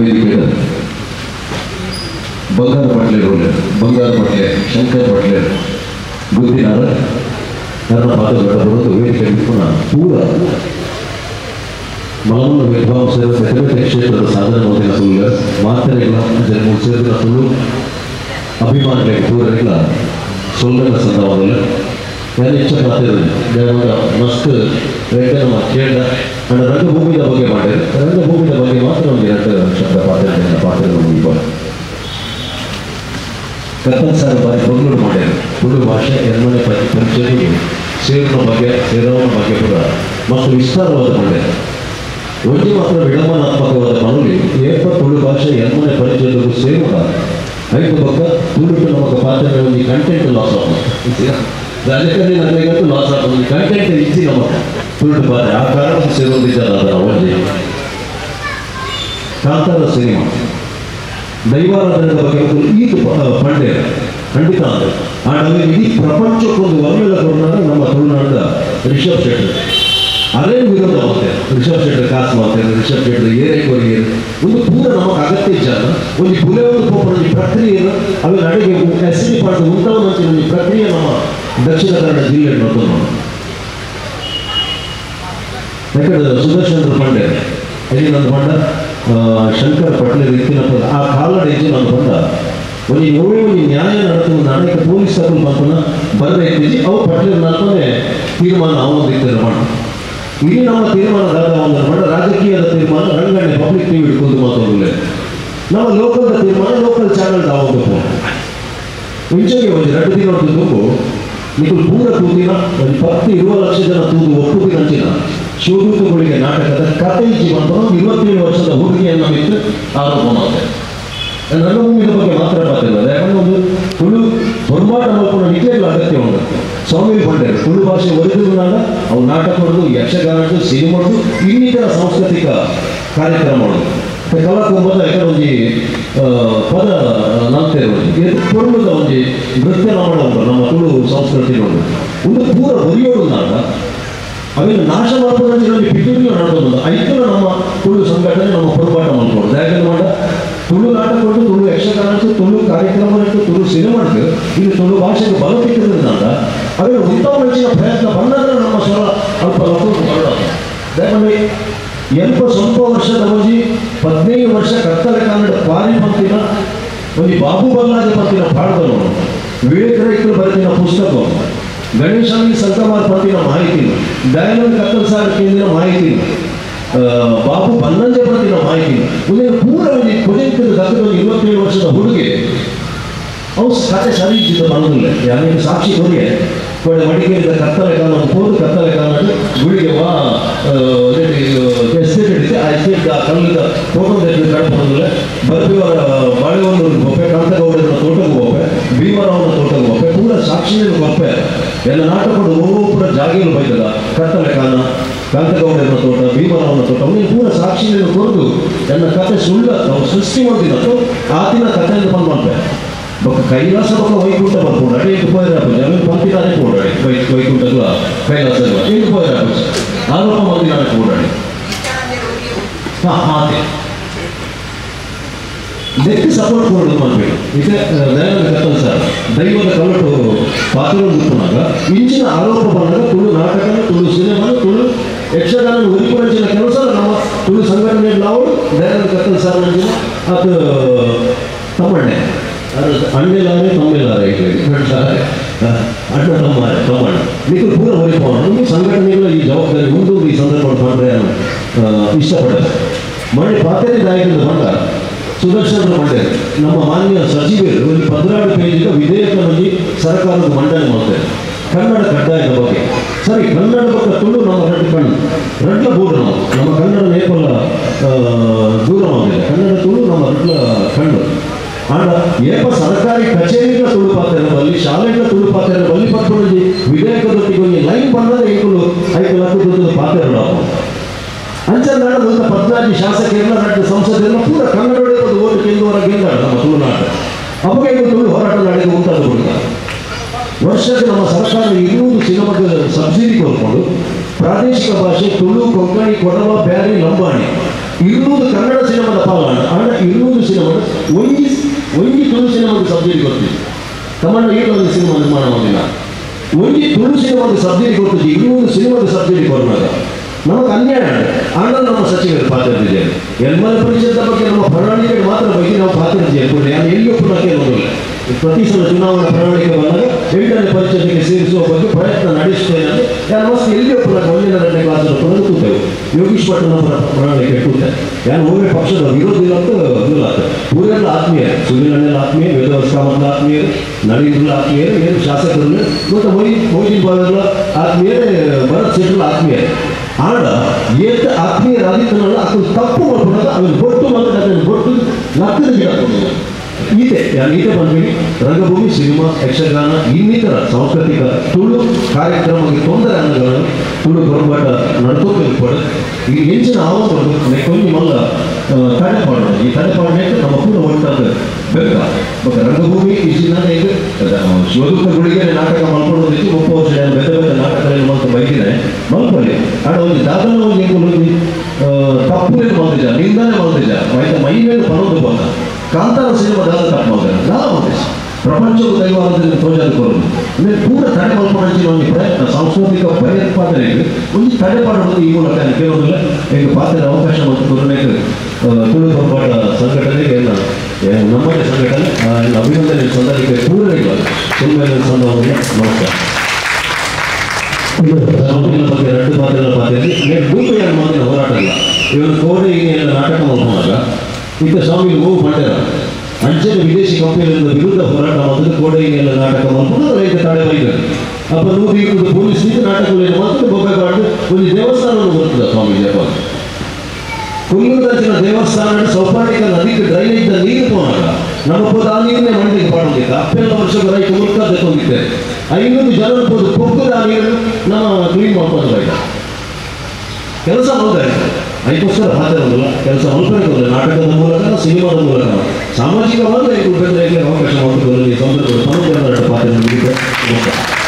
ವೇದಿಕೆಯಲ್ಲಿ ಬಂಗಾರ ಪಟ್ಲೆ ರೋಲ್ ಬಂಗಾರ ಪಟ್ಲೆ ಶಂಕರ್ ಪಟ್ಲೆ ಗುದ್ದಿನಾರ ನನ್ನ ಪಾತ್ರಗಳ ಬರೋದು ವೇದಿಕೆ ಇಟ್ಕೊಂಡು ಪೂರ ಮಾಮೂಲು ವಿದ್ವಾಂಸರು ಬೇರೆ ಬೇರೆ ಕ್ಷೇತ್ರದ ಸಾಧನೆ ಓದಿನ ಸುಳ್ಳು ಮಾತ್ರೆಗಳ ಜನ ಸೇರಿದ ಸುಳ್ಳು ಅಭಿಮಾನಿಗಳಿಗೆ ಪೂರೈಲ್ಲ ಸೊಲ್ಲನ ಸಂದರ್ಭದಲ್ಲಿ ನಾನು ಇಚ್ಛೆ ಮಾಡ್ತಿರೋದು ದೇವರ ಮಸ್ತ್ ರೇಖೆ ನಮ್ಮ ಕೇಳ ನನ್ನ ರಂಗಭೂಮಿಯ ಬಗ್ಗೆ ಮಾಡಿದೆ ರಂಗಭೂಮಿಯ ಬಗ್ಗೆ ಮಾತ್ರ ಒಂದು ಎರಡು ಶಬ್ದ ಪಾತ್ರ ಪಾತ್ರ ಮುಗಿಬೋದು ಕಪ್ಪನ್ ಸರ್ ಬಾರಿ ಬೊಗಳೂರು ಮಾಡ್ಯಾರ ತುಳು ಭಾಷೆ ಎರಡನೇ ಪರಿ ಪರಿಚಯ ಸೇರಿನ ಬಗ್ಗೆ ಸೇರವನ ಬಗ್ಗೆ ಕೂಡ ಮತ್ತು ವಿಸ್ತಾರವಾದ ಮಾಡ್ಯಾರ ಒಂದು ಮಾತ್ರ ವಿಡಂಬನಾತ್ಮಕವಾದ ಮನವಿ ಏಕ ತುಳು ಭಾಷೆ ಎರಡನೇ ಪರಿಚಯದ ಸೇರುವ ಐದು ಪಕ್ಕ ತುಳುಟು ನಮಗೆ ಪಾತ್ರ ಒಂದು ಕಂಟೆಂಟ್ ಲಾಸ್ ಆಗ್ತದೆ ರಾಜಕಾರಣಿ ನನಗಂತೂ ಲಾಸ್ ಆಗ್ತದೆ ಕಂಟೆಂಟ್ ಇಚ್ಚಿ ನಮಗೆ ತುಳುಟು ಪಾತ್ರ ಆ ಕಾರಣ ಸೇರೋದಿದ್ದಾರೆ ಅದರ ಅವಧಿ ಕಾಂತಾರ ಸಿನಿಮಾ ದೈವಾರಾಧನೆಯ ಬಗ್ಗೆ ಒಂದು ಈದ್ ಪಂಡೆ ಖಂಡಿತ ಅಂದ್ರೆ ಆ ನಮಗೆ ಇಡೀ ಪ್ರಪಂಚಕ್ಕೊಂದು ಒಮ್ಮೆಲ್ಲ ಕೊಡೋಣ ನಮ್ಮ ತುಳುನಾಡಿನ ರಿಷಬ್ ಶೆಟ್ಟರ್ ಅದೇ ವಿರೋಧ ಮತ್ತೆ ರಿಷಬ್ ಶೆಟ್ಟರ್ ಕಾಸು ಮಾಡ್ತಾರೆ ರಿಷಬ್ ಶೆಟ್ಟರ್ ಏನೇ ಕೊರಿಗೆ ಒಂದು ಪೂರ ನಮಗೆ ಅಗತ್ಯ ಜಾಗ ಒಂದು ಪುಲೆ ಒಂದು ಪೋಪ ಒಂದು ಪ್ರಕ್ರಿಯೆಯನ್ನು ಅವೆಲ್ಲ ಅಡಿಗೆ ಎಸ್ ಡಿ ಪಾರ್ಟ್ ಮುಂತಾದ ಒಂದು ಪ್ರಕ್ರಿಯೆ ನಮ್ಮ ದಕ್ಷಿಣ ಕನ್ನಡ ಜಿಲ್ಲೆ ನೋಡ್ತಾ ನಾವು ಯಾಕಂದ್ರೆ ಸುದರ್ಶನ್ ಪಂಡೆ ಇಲ್ಲಿ ನನ್ನ ಬಂಡ ಆ, ಶಂಕರ ಪಟ್ಲೆ ರೀತಿನ ಪದ ಆ ಕಾಲಡ ಹೆಜ್ಜೆ ನನ್ನ ಬಂಡ ಒಂದು ನೋವು ಒಂದು ನ್ಯಾಯ ನಡೆಸುವ ಅನೇಕ ಪೊಲೀಸ್ ತಗೊಂಡು ಬಂತನ ಬಂದ್ರೆ ಎತ್ತಿಜಿ ಅವು ಪಟ್ಲೆ ನಡ್ಕೊಂಡೆ ತೀರ್ಮಾನ ಅವನು ಇರ್ತಾರೆ ಮಾಡ ಇಲ್ಲಿ ನಮ್ಮ ತೀರ್ಮಾನದಾಗ ಒಂದು ಮಾಡ ರಾಜಕೀಯದ ತೀರ್ಮಾನ ರಂಗಣ್ಣೆ ಪಬ್ಲಿಕ್ ಟಿವಿ ಹಿಡ್ಕೊಂಡು ಮಾತಾಡೋದಿಲ್ಲ ನಮ್ಮ ಲೋಕಲ್ದ ತೀರ್ಮಾನ ಲೋಕಲ್ ಚಾನಲ್ ಆಗೋದು ಮುಂಚೆಗೆ ಒಂದು ಎರಡು ದಿನ ಒಂದು ತುಂಬು ನೀವು ಪೂರ ತೂದಿನ ಒಂದು ಪತ್ತು ಇರುವ ಲಕ್ಷ ಜನ ತೂದು ಒಪ್ಪುದಿನ ಅಂಚಿನ ಶಿವದೂತಗಳಿಗೆ ನಾಟಕದ ಕಥೆ ಜೀವಂತ ಒಂದು ಇವತ್ತೇಳು ವರ್ಷದ ಹುಡುಗಿಯನ್ನು ಬಿಟ್ಟು ಆರೋಪ ಮಾಡ್ತಾರೆ ನಾನು ರಂಗಭೂಮಿಯ ಬಗ್ಗೆ ಮಾತ್ರ ಮಾತಾಡಿಲ್ಲ ಯಾಕಂದ್ರೆ ಒಂದು ತುಳು ಹೊರಮಾಟ ಮಾಡ್ಕೊಂಡು ನಿಜವಾಗ್ಲೂ ಅಗತ್ಯ ಉಂಟು ಸ್ವಾಮಿ ಪಂಡೆ ತುಳು ಭಾಷೆ ಒಲಿದುನಾಗ ಅವ್ರು ನಾಟಕ ಮಾಡೋದು ಯಕ್ಷಗಾನದ್ದು ಸಿನಿಮಾದು ಇನ್ನಿತರ ಸಾಂಸ್ಕೃತಿಕ ಕಾರ್ಯಕ್ರಮಗಳು ಕಲಾಕುಂಭದ ಯಾಕಂದ್ರೆ ಒಂದು ಆ, ಪದ ನಾಲ್ಕೇ ಒಂದು ಪೊರ್ಲದ ಒಂದು ನೃತ್ಯ ನಮಣ ಉಂಟು ನಮ್ಮ ತುಳು ಸಂಸ್ಕೃತಿ ಉಂಟು ಒಂದು ಪೂರ ಹೊರಿಯೋಡುನಾಗ ಅವೆಲ್ಲ ನಾಶ ಮಾಡ್ಕೊಳ್ಳೋದ್ರಲ್ಲಿ ಪಿತೂರಿಯು ನಡೆದೋದು ಐದು ನಮ್ಮ ತುಳು ಸಂಘಟನೆ ನಮ್ಮ ಹೋರಾಟ ಮಾಡ್ಕೊಂಡು ಯಾಕಂದ್ರೆ ಮಾಡ ತುಳು ನಾಟಕ ಉಂಟು ತುಳು ಯಕ್ಷಗಾನ ಉಂಟು ತುಳು ಕಾರ್ಯಕ್ರಮ ಉಂಟು ತುಳು ಸಿನಿಮಾ ಉಂಟು ಇಲ್ಲಿ ತುಳು ಭಾಷೆಗೆ ಬಲ ಸಿಕ್ಕಿದ್ರಿಂದ ಅವೆಲ್ಲ ಉತ್ತಮ ಹೆಚ್ಚಿನ ಪ್ರಯತ್ನ ಬಂದಾಗ ನಮ್ಮ ಸ್ವರ ಅಲ್ಪ ಲಘು ಹೊರಡೋದು ಯಾಕಂದ್ರೆ ಎಲ್ಪ ಸ್ವಲ್ಪ ವರ್ಷದ ಒಂಜಿ ಹದಿನೈದು ವರ್ಷ ಕತ್ತಲೆ ಕನ್ನಡ ಪಾರಿ ಪಂತಿನ ಒಂದು ಬಾಬು ಬಲ್ಲಾಜಿ ಪಂತಿನ ಪಾಠಗಳು ವಿವೇಕ ರೈತರು ಬರೆದಿನ ಪುಸ್ತಕ ಗಣೇಶಾನಿ ಸಂಕಮಾರ್ ಪಂತಿನ ಮಾಹಿತಿ ದಯಾನಂದ ಕತ್ತಲ್ ಸಾರ್ ಕೇಂದ್ರ ಮಾಹಿತಿ ಆ, ಬಾಬು ಬನ್ನಂಜೆ ಪಂತಿನ ಮಾಹಿತಿ ಒಂದು ಪೂರ ಒಂದು ಪ್ರೊಜೆಕ್ಟ್ ದಕ್ಕದ ಒಂದು ಇವತ್ತೇಳು ವರ್ಷದ ಹುಡುಗಿ ಅವು ಕತೆ ಸರಿ ಇದ್ದಿದ್ದು ಬರೋದಿಲ್ಲ ಯಾರಿಗೆ ಸಾಕ್ಷಿ ಕೊಡಿಗೆ ಕೊಡೆ ಮಡಿಕೇರಿದ ಕತ್ತಲೆ ಕಾಲ ಹೋದು ಕತ್ತಲೆ ಕಾಲ ಗುಳಿಗೆ ವಾ ಎಸ್ಟೇಟ್ ಹಿಡಿಸಿ ಆ ಎಸ್ಟೇಟ್ ಆ ಕಲ್ಲದ ಫೋಟೋ ತೆಗೆದು ಕಳ್ಕೊಳ್ಳೋದಿಲ್ಲ ಬರ್ಬಿಯವರ ಬಾಳೆಹೊನ್ನೂರು ಗೊಪ್ಪೆ ಕಾಂತಗೌಡರ ತೋಟಕ್ಕೆ ಹೋಗ್ಬೆ ಭೀಮರಾವನ ತೋಟಕ್ಕೆ ಹೋಗ್ಬೆ ಪೂರ ಸಾಕ್ಷಿಗಳು ಗೊಪ್ಪೆ ಎಲ್ಲ ನಾಟಕಗಳು ಒಬ್ಬೊಬ್ಬರ ಜಾಗಿಲು ಬೈತದ ಕತ್ತಲೆ ಕಾಲ ಕಾಂತಗೌಡರ ತೋಟ ಭೀಮರಾವನ ತೋಟ ಅವನಿಗೆ ಪೂರ ಸಾಕ್ಷಿಗಳನ್ನು ಕೊಡದು ನನ್ನ ಕತೆ ಸುಳ್ಳ ನಾವು ಸೃಷ್ಟಿ ಮಾಡಿದ ಆತಿನ ಕಥೆಯಿಂದ ಬಂದು ಮಾಡ್ಬೇಕು ఒక కైలాస ఒక వైకుంఠ అనుకోండి అంటే ఎండిపోయారు జగన్ పంపిదానికి పోడాడు వై వైకుంఠంలో కైలాసంలో ఎండిపోయారు ఆరోప మందిరానికి పోడాడు ಹಾಗೆ ಇದಕ್ಕೆ ಸಪೋರ್ಟ್ ಕೊಡೋದು ಮಾಡಬೇಕು ಇದೆ ದಯಾನಂದ ಕತ್ತಲ್ ಸರ್ ದೈವದ ಕಲ್ಲಟ್ಟು ಪಾತ್ರಗಳು ಮುಟ್ಟುವಾಗ ಇಂಚಿನ ಆರೋಪ ಬಂದಾಗ ತುಳು ನಾಟಕ ತುಳು ಸಿನಿಮಾ ತುಳು ಯಕ್ಷಗಾನ ಒರಿಪಡಿಸಿದ ಕೆಲಸ ನಮ್ಮ ತುಳು ಸಂಘಟನೆ ನಾವು ದಯಾನಂದ ಕತ್ತಲ್ ಸರ್ ನಂಜಿನ ಅದು ತಮ್ಮಣ್ಣೆ ಅದು ಅಣ್ಣೆಲಾರೆ ತಮ್ಮೆಲಾರೆ ಅಣ್ಣ ತಮ್ಮ ತಮ್ಮಣ್ಣ ನೀವು ಪೂರ ಹೊರಿಪೋಣ ನಿಮಗೆ ಸಂಘಟನೆಗಳ ಈ ಜವಾಬ್ದಾರಿ ಮುಂದೆ ಈ ಸಂದರ್ಭ ಮಾಡಿದ್ರೆ ಇಷ್ಟಪಡ್ತಾರೆ ಮಳೆ ಪಾತ್ರೆ ನಾಯಕರಿಂದ ಬಂದ ಸುದರ್ಶನ ಮಂಡ್ಯ ನಮ್ಮ ಮಾನ್ಯ ಸಚಿವರು ಒಂದು ಹದಿನಾರು ಪೇಜಿನ ವಿಧೇಯಕದಲ್ಲಿ ಸರ್ಕಾರದ ಮಂಡನೆ ಮಾಡ್ತಾರೆ ಕನ್ನಡ ಕಡ್ಡಾಯದ ಬಗ್ಗೆ ಸರಿ ಕನ್ನಡ ಬಗ್ಗೆ ತುಳು ನಮ್ಮ ರೆಡ್ ಕಣ್ಣು ರೆಡ್ಲ ಬೋರ್ಡ್ ನಾವು ನಮ್ಮ ಕನ್ನಡ ನೇಪಲ ಆ, ದೂರವಾಗಿದೆ ಕನ್ನಡ ತುಳು ನಮ್ಮ ರೆಡ್ಲ ಕಣ್ಣು ಆಂಡ ಏಪ ಸರ್ಕಾರಿ ಕಚೇರಿಗಳ ತುಳು ಪಾತ್ರೆಗಳಲ್ಲಿ ಶಾಲೆಗಳ ತುಳು ಪಾತ್ರೆಗಳಲ್ಲಿ ಪತ್ರಲ್ಲಿ ವಿಧೇಯಕದೊಟ್ಟಿಗೆ ಲೈನ್ ಬಂದರೆ ಐಕಲು ಐದು ಲಕ್ಷದ ಪಾತ್ರೆಗಳು ಅಂಚೆ ನಡೆದಂತ ಪದ್ನಾಲ್ಕು ಶಾಸಕರೆಲ್ಲ ನಡೆದ ಸಂಸದೆಲ್ಲ ಪೂರ ಕನ್ನಡ ಓದು ಕೇಂದ್ರ ಗೆಲ್ದಾಡ ನಮ್ಮ ತುಳುನಾಟ ಅವಾಗ ಇದು ತುಳು ಹೋರಾಟ ನಡೆದು ಉಂಟಾದ ಕೊಡ್ತಾರೆ ವರ್ಷಕ್ಕೆ ನಮ್ಮ ಸರ್ಕಾರ ಇನ್ನೂರು ಸಿನಿಮಾಗೆ ಸಬ್ಸಿಡಿ ಕೊಡ್ಕೊಂಡು ಪ್ರಾದೇಶಿಕ ಭಾಷೆ ತುಳು ಕೊಂಕಣಿ ಕೊಡವ ಬ್ಯಾರಿ ಲಂಬಾಣಿ ಇನ್ನೂರು ಕನ್ನಡ ಸಿನಿಮಾದ ಪಾಲನೆ ಅಂದ್ರೆ ಒಂಜಿ ಒಂಜಿ ತುಳು ಸಿನಿಮಾದ ಸಬ್ಜೆಕ್ಟ್ ಗೊತ್ತಿಲ್ಲ ತಮ್ಮಣ್ಣ ಈಗ ಒಂದು ಸಿನಿಮಾ ನಿರ್ಮಾಣ ಮಾಡಿಲ್ಲ ಒಂಜಿ ತುಳು ಸಿನಿಮಾದ ಸಬ್ಜೆಕ್ಟ್ ಗೊತ್ತಿದ್ದು ಇನ್ನೊಂದು ಸಿನಿಮಾದ ಸಬ್ಜೆಕ್ಟ್ ಕೊಡೋಣ ನಮಗೆ ಅನ್ಯಾಯ ಆಗ ನಮ್ಮ ಸಚಿವರು ಪಾತ್ರರಿದ್ದಾರೆ ಎಲ್ಮಲ ಪರಿಷತ್ ಬಗ್ಗೆ ನಮ್ಮ ಪ್ರಣಾಳಿಕೆ ಮಾತ್ರ ಬಗ್ಗೆ ನಾವು ಪಾತ್ರರಿದ್ದೇವೆ ಯಾರು ಎಲ್ಲಿ ಒಪ್ಪುನ ಕೇಳೋದಿಲ್ಲ ಪ್ರತಿ ಸಲ ಚುನಾವಣಾ ಪ್ರಣಾಳಿಕೆ ಬಂದಾಗ ಎಂಟನೇ ಪರಿಷತ್ತಿಗೆ ಸೇರಿಸುವ ಬಗ್ಗೆ ಪ್ರಯತ್ನ ನಡೆಸ್ತೇನೆ ಅಂದರೆ ಯಾರು ಮಸ್ತ್ ಎಲ್ಲಿ ಒಪ್ಪುನ ಒಂದನೇ ಎರಡನೇ ಕ್ಲಾಸ್ ಒಪ್ಪುನ ಕೂತೇವೆ ಯೋಗೀಶ್ ಪಟ್ಟಣ ಪ್ರಣಾಳಿಕೆ ಕೂತೆ ಯಾರು ಹೋಗಿ ಪಕ್ಷದ ವಿರೋಧಿ ಅಂತ ಇಲ್ಲ ಊರೆಲ್ಲ ಆತ್ಮೀಯ ಸುನಿಲಣ್ಣೆಲ್ಲ ಆತ್ಮೀಯ ವೇದವಸ್ ಕಾಮತ್ ಆತ್ಮೀಯರು ನಳೀಂದ್ರ ಆತ್ಮೀಯರು ಏನು ಶಾಸಕರು ಮತ್ತು ಮೊಯ್ ಮೊಯ್ದೀನ್ ಬಾಬೆಲ್ಲ ಆತ್ಮೀಯರೇ ಭರತ್ ಶೆಟ್ಟರ್ಲ ಆತ್ಮೀಯರೇ ಆಡ ಏತ ಆತ್ಮೀಯರಾದಿತ್ತನಲ್ಲ ಅದು ತಪ್ಪು ಮಾಡ್ಕೊಂಡಾಗ ಅವನು ಬೊಟ್ಟು ಮತ್ತು ಅದನ್ನು ಬೊಟ್ಟು ಲಕ್ಕದ ಗಿಡ ಕೊಡೋದು ಈತೆ ಯಾರು ಈತೆ ಬಂದ್ಬಿಡಿ ರಂಗಭೂಮಿ ಸಿನಿಮಾ ಯಕ್ಷಗಾನ ಇನ್ನಿತರ ಸಾಂಸ್ಕೃತಿಕ ತುಳು ಕಾರ್ಯಕ್ರಮಕ್ಕೆ ತೊಂದರೆ ಅನ್ನಗಳನ್ನು ತುಳು ಬರುಬಾಟ ನಡ್ಕೋಬೇಕು ಈಗ ಹೆಚ್ಚಿನ ಆವಾಸಗಳು ಕೊಂಚ ಮಲ್ಲ ತಡೆ ಮಾಡೋಣ ಈ ತಡೆ ಮಾಡಬೇಕು ನಮ್ಮ ಕೂಡ ಒಟ್ಟಾದ ಬೇಕ ಮತ್ತೆ ರಂಗಭೂಮಿ ಇಷ್ಟಿನ ಈಗ ಶಿವದುರ್ಗ ಗುಳಿಗೆ ನಾಟಕ ಮಲ್ಕೊಳ್ಳೋದಕ್ಕೆ ಮುಪ್ಪ ವರ್ಷ ಬೇರೆ ಬೇರೆ ನಾಟಕಗಳಲ್ಲಿ ಮಲ್ಕ ಬೈಕಿದೆ ಮಲ್ಕೊಳ್ಳಿ ಆಡ ಒಂದು ದಾದನ ಒಂದು ಹೆಂಗೆ ಒಂದು ತಪ್ಪು ಮಾಡ್ತಿದ್ದ ನಿಂದನೆ ಮಾಡ್ತಿದ್ದ ಆಯ್ತಾ ಮೈ ಮೇಲೆ ಬರೋದು ಬಂದ ಕಾಂತಾರ ಸಿನಿಮಾ ದಾದ ತಪ್ಪು ಮಾಡ್ತಾರೆ ದಾದ ಮಾಡ್ತಿದ್ದ ಪ್ರಪಂಚದ ದೈವಾಲಯದಲ್ಲಿ ತೋಜಾದ ಕೊರೋದು ಅಂದರೆ ಪೂರ ತಡೆ ಮಲ್ಪಡಿಸಿ ಒಂದು ಪ್ರಯತ್ನ ಸಾಂಸ್ಕೃತಿಕ ಭಯೋತ್ಪಾದನೆಗೆ ಒಂದು ತಡೆ ಮಾಡೋದು ಈ ಮೂಲಕ ಕೇಳೋದಿಲ್ಲ ಈಗ ಪಾತ್ರದ ಅವಕಾಶ ಮತ್ತು ಕೊರೋನಾಕ್ಕೆ ತುಳು ಹೋರಾಟ ಸಂಘಟನೆಗೆ ಎಲ್ಲ ಏ, ನಮ್ಮದೇ ಸಂಘಟನೆ ಆ, ಎಲ್ಲ ಅಭಿನಂದನೆ ಸದನಕ್ಕೆ ಪೂರ ಇಲ್ಲ ತುಂಬ ಸಂದರ್ಭದಲ್ಲಿ ನಮಸ್ಕಾರ ಸೌಂಡಿನ ಬಗ್ಗೆ ಎರಡು ಪಾತ್ರದ ಪಾತ್ರೆಯಲ್ಲಿ నేను భూపేయాలి మందిన ಹೋರಾಟ ಇಲ್ಲ ಇವನು ಕೋಡೆ ಎಲ್ಲ ನಾಟಕ ಮಾಡ್ಕೊಂಡಾಗ ಇತ್ತ ಸ್ವಾಮಿ ಹೂ ಮಾಡ್ಯಾರ ಅಂಚೆನ ವಿದೇಶಿ ಕಂಪನಿಗಳಿಂದ ವಿರುದ್ಧ ಹೋರಾಟ ಮಾಡಿದ್ರೆ ಕೋಡೆ ಎಲ್ಲ ನಾಟಕ ಮಾಡ್ಕೊಂಡು ರೈತ ತಡೆ ಬೈದರು ಅಪ್ಪ ನೂರು ಈಗ ಪೊಲೀಸ್ ನೀತಿ ನಾಟಕಗಳು ಮಾತ್ರ ಬೊಬ್ಬೆ ಮಾಡಿ ಒಂದು ದೇವಸ್ಥಾನವನ್ನು ಬರ್ತದೆ ಸ್ವಾಮಿ ಜಪ ಕುಲ್ಲುದಂಚಿನ ದೇವಸ್ಥಾನ ಸೌಪಾಣಿಕ ನದಿಗೆ ಡ್ರೈನೇಜ್ ನೀರು ಪೋನಾಗ ನಮ್ಮ ಪದ ಆ ನೀರನ್ನೇ ಮಂಡಿಗೆ ಪಾಡೋದಿಲ್ಲ ಅಪ್ಪೆಲ್ಲ ವರ್ಷದ ರೈತ ಮುಲ್ಕ ತೆಕ್ಕೊಂಡಿದ್ದೆ ಐನೂರು ಜನ ಪೋದು ಕೊಕ್ಕದ ಆ ನೀರು ನಮ್ಮ ಕ್ಲೀನ್ ಮಾಡ್ಕೊಂಡು ರೈತ ಕೆಲಸ ಮಾಡ್ತಾ ಇದ್ದಾರೆ ಅದಕ್ಕೋಸ್ಕರ ಮಾತಾಡೋದಿಲ್ಲ ಕೆಲಸ ಮಲ್ಪಡಿಕೋದಿಲ್ಲ ನಾಟಕದ ಮೂಲಕ ಸಿನಿಮಾದ ಮೂಲಕ ಸಾಮಾಜಿಕವಾದ ಈ ಕುಟುಂಬದಲ್ಲಿ ಅವಕಾಶ ಮಾಡಿಕೊಳ್ಳಲು ಈ ಸಂದರ್ಭದಲ್ಲಿ ಸಮಗ್ರ ಪಾತ್ರ ನೀಡಿದೆ ನಮಸ್ಕಾರ